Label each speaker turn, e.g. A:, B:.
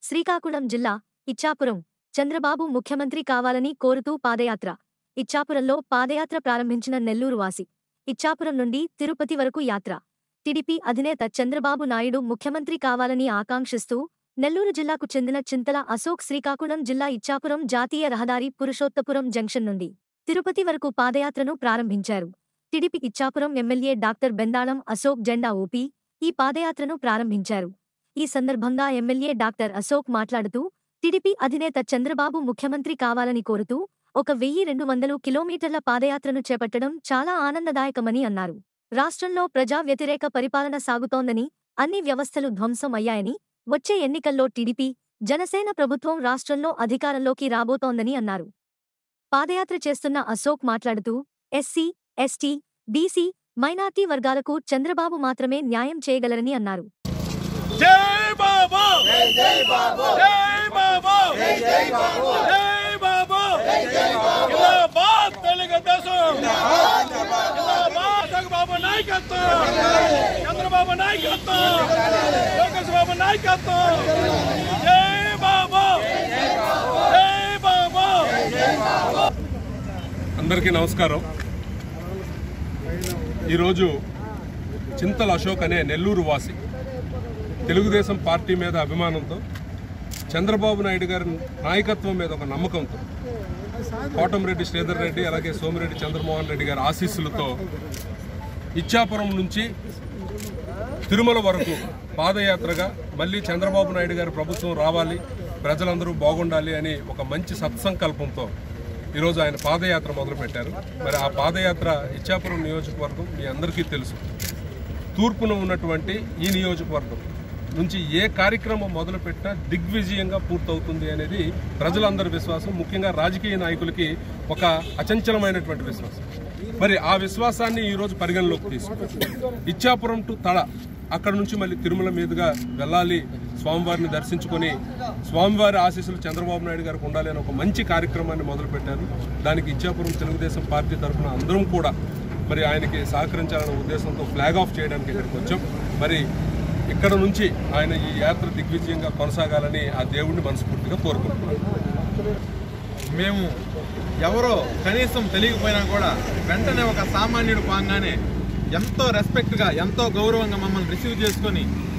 A: శ్రీకాకుళం జిల్లా ఇచ్చాపురం చంద్రబాబు ముఖ్యమంత్రి కావాలని కోరుతూ పాదయాత్ర ఇచ్చాపురంలో పాదయాత్ర ప్రారంభించిన నెల్లూరు వాసి ఇచ్చాపురం నుండి తిరుపతి వరకు యాత్ర టిడిపి అధినేత చంద్రబాబు నాయుడు ముఖ్యమంత్రి కావాలని ఆకాంక్షిస్తూ నెల్లూరు జిల్లాకు చెందిన చింతల అశోక్ శ్రీకాకుళం జిల్లా ఇచ్చాపురం జాతీయ రహదారి పురుషోత్తపురం జంక్షన్ నుండి తిరుపతి వరకు పాదయాత్రను ప్రారంభించారు TDP Ichchapuram MLA doctor Bendalam Ashok జెండా ఊపి ఈ పాదయాత్రను ప్రారంభించారు ఈ సందర్భంగా ఎమ్మెల్యే డాక్టర్ అశోక్ మాట్లాడుతూ టిడిపి అధినేత చంద్రబాబు ముఖ్యమంత్రి కావాలని కోరుతూ ఒక వెయ్యి రెండు వందలు కిలోమీటర్ల పాదయాత్రను చేపట్టడం చాలా ఆనందదాయకమని అన్నారు రాష్ట్రంలో ప్రజా వ్యతిరేక పరిపాలన సాగుతోందని అన్ని వ్యవస్థలు ధ్వంసం అయ్యాయని వచ్చే ఎన్నికల్లో టీడీపీ జనసేన ప్రభుత్వం రాష్ట్రంలో అధికారంలోకి రాబోతోందని అన్నారు పాదయాత్ర చేస్తున్న అశోక్ మాట్లాడుతూ ఎస్సీ ఎస్టీ బీసీ మైనార్టీ వర్గాలకు చంద్రబాబు మాత్రమే న్యాయం చేయగలరని అన్నారు
B: జై బాబా జై బాబా జై బాబా జై బాబా జై బాబా జిందాబాద్ తెలుగుదేశం జిందాబాద్ చంద్రబాబు నాయకత్వం చంద్రబాబు నాయకత్వం లోకేష్ బాబు నాయకత్వం జై బాబా జై బాబా అందరికీ నమస్కారం ఈరోజు చింతల అశోక్ అనే నెల్లూరు వాసి తెలుగుదేశం పార్టీ మీద అభిమానంతో చంద్రబాబు నాయుడు గారి నాయకత్వం మీద ఒక నమ్మకంతో కోటంరెడ్డి శ్రీధర్ రెడ్డి అలాగే సోమిరెడ్డి చంద్రమోహన్ రెడ్డి గారి ఆశీస్సులతో ఇచ్చాపురం నుంచి తిరుమల వరకు పాదయాత్రగా మళ్ళీ చంద్రబాబు నాయుడు గారి ప్రభుత్వం రావాలి ప్రజలందరూ బాగుండాలి అని ఒక మంచి సత్సంకల్పంతో ఈరోజు ఆయన పాదయాత్ర మొదలుపెట్టారు మరి ఆ పాదయాత్ర ఇచ్చాపురం నియోజకవర్గం మీ అందరికీ తెలుసు తూర్పున ఉన్నటువంటి ఈ నియోజకవర్గం నుంచి ఏ కార్యక్రమం మొదలుపెట్టినా దిగ్విజయంగా పూర్తవుతుంది అనేది ప్రజలందరి విశ్వాసం ముఖ్యంగా రాజకీయ నాయకులకి ఒక అచంచలమైనటువంటి విశ్వాసం మరి ఆ విశ్వాసాన్ని ఈరోజు పరిగణలోకి తీసుకుంటాం ఇచ్చాపురం టు తడ అక్కడ నుంచి మళ్ళీ తిరుమల మీదుగా వెళ్ళాలి స్వామివారిని దర్శించుకొని స్వామివారి ఆశీస్సులు చంద్రబాబు నాయుడు గారికి ఉండాలి అని ఒక మంచి కార్యక్రమాన్ని మొదలుపెట్టారు దానికి ఇచ్చాపురం తెలుగుదేశం పార్టీ తరఫున అందరం కూడా మరి ఆయనకి సహకరించాలనే ఉద్దేశంతో ఫ్లాగ్ ఆఫ్ చేయడానికి ఇక్కడికి వచ్చాం మరి ఇక్కడ నుంచి ఆయన ఈ యాత్ర దిగ్విజయంగా కొనసాగాలని ఆ దేవుణ్ణి మనస్ఫూర్తిగా కోరుకుంటున్నాను
C: మేము ఎవరో కనీసం తెలియకపోయినా కూడా వెంటనే ఒక సామాన్యుడు పాంగానే ఎంతో రెస్పెక్ట్గా ఎంతో గౌరవంగా మమ్మల్ని రిసీవ్ చేసుకొని